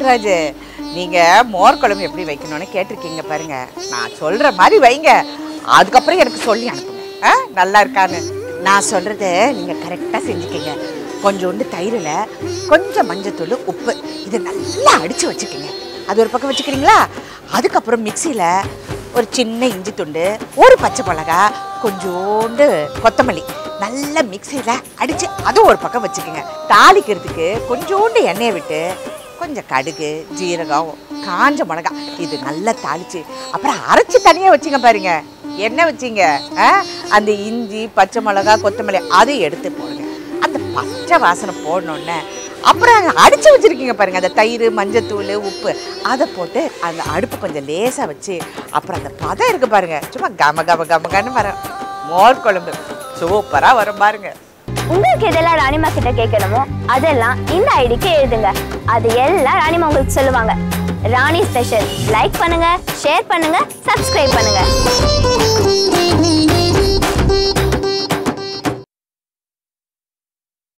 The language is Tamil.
கவுண்டராஜ் நீங்க மோர் குழம்பு எப்படி வைக்கணும்னு கேட்டிருக்கீங்க பாருங்க நான் சொல்ற மாதிரி வைங்க அதுக்கப்புறம் எனக்கு சொல்லி அனுப்புங்க ஆ நல்லா இருக்கான்னு நான் சொல்றத நீங்க கரெக்டா செஞ்சுக்கங்க கொஞ்சோண்டு தயிரில் கொஞ்சம் மஞ்சத்தூள் உப்பு இதை நல்லா அடிச்சு வச்சுக்கோங்க அது ஒரு பக்கம் வச்சுக்கிறீங்களா அதுக்கப்புறம் மிக்சியில் ஒரு சின்ன இஞ்சி துண்டு ஒரு பச்சை மிளகா கொஞ்சோண்டு கொத்தமல்லி நல்லா மிக்சியில் அடித்து அதுவும் ஒரு பக்கம் வச்சுக்கோங்க தாளிக்கிறதுக்கு கொஞ்சோண்டு எண்ணெயை விட்டு கொஞ்சம் கடுகு ஜீரகம் காஞ்ச மிளகா இது நல்லா தாளிச்சு அப்புறம் அரைச்சி தனியாக வச்சுங்க பாருங்க என்ன வச்சீங்க ஆ? அந்த இஞ்சி பச்சை மிளகா கொத்தமல்லி அதை எடுத்து போடுங்க அந்த பச்சை வாசனை போடணுன்னே அப்புறம் அடிச்சு வச்சிருக்கீங்க பாருங்க அந்த தயிர் மஞ்சத்தூள் உப்பு அதை போட்டு அந்த அடுப்பு கொஞ்சம் லேசாக வச்சு அப்புறம் அந்த பதம் இருக்கு பாருங்க சும்மா கம கம கமகன்னு வரும் மோர் குழம்பு சூப்பராக வரும் பாருங்க உங்களுக்கு எதெல்லாம் ராணிமா கிட்ட கேட்கணுமோ அதெல்லாம் இந்த ஐடிக்கு எழுதுங்க அது எல்லாம் ராணிமா உங்களுக்கு சொல்லுவாங்க ராணி ஸ்பெஷல் லைக் பண்ணுங்க ஷேர் பண்ணுங்க சப்ஸ்கிரைப் பண்ணுங்க